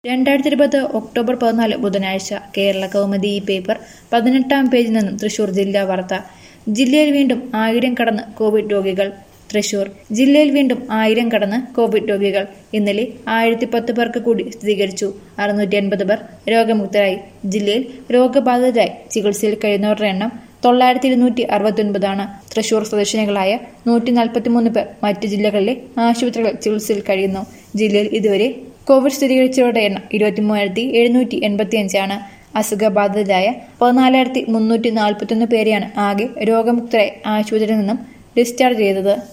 രണ്ടായിരത്തി ഇരുപത് ഒക്ടോബർ പതിനാല് ബുധനാഴ്ച കേരള കൗമുദി ഈ പേപ്പർ പതിനെട്ടാം പേജിൽ നിന്നും തൃശൂർ ജില്ലാ വാർത്ത ജില്ലയിൽ വീണ്ടും ആയിരം കടന്ന് കോവിഡ് രോഗികൾ തൃശൂർ ജില്ലയിൽ വീണ്ടും ആയിരം കടന്ന് കോവിഡ് രോഗികൾ ഇന്നലെ ആയിരത്തി പത്ത് പേർക്ക് കൂടി സ്ഥിരീകരിച്ചു അറുന്നൂറ്റി അൻപത് പേർ രോഗമുക്തരായി ജില്ലയിൽ രോഗബാധിതരായി ചികിത്സയിൽ കഴിയുന്നവരുടെ എണ്ണം തൊള്ളായിരത്തി ഇരുന്നൂറ്റി അറുപത്തൊൻപതാണ് തൃശൂർ സ്വദേശിനികളായ നൂറ്റി നാൽപ്പത്തിമൂന്ന് പേർ മറ്റ് ജില്ലകളിലെ ആശുപത്രികളിൽ ചികിത്സയിൽ കഴിയുന്നു ജില്ലയിൽ ഇതുവരെ കോവിഡ് സ്ഥിരീകരിച്ചവരുടെ എണ്ണം ഇരുപത്തിമൂവായിരത്തി എഴുന്നൂറ്റി എൺപത്തിയഞ്ചാണ് അസുഖബാധിതരായ പതിനാലായിരത്തി മുന്നൂറ്റി നാൽപ്പത്തൊന്ന് പേരെയാണ് ആകെ രോഗമുക്തരായി ആശുപത്രിയിൽ നിന്നും ഡിസ്ചാർജ് ചെയ്തത്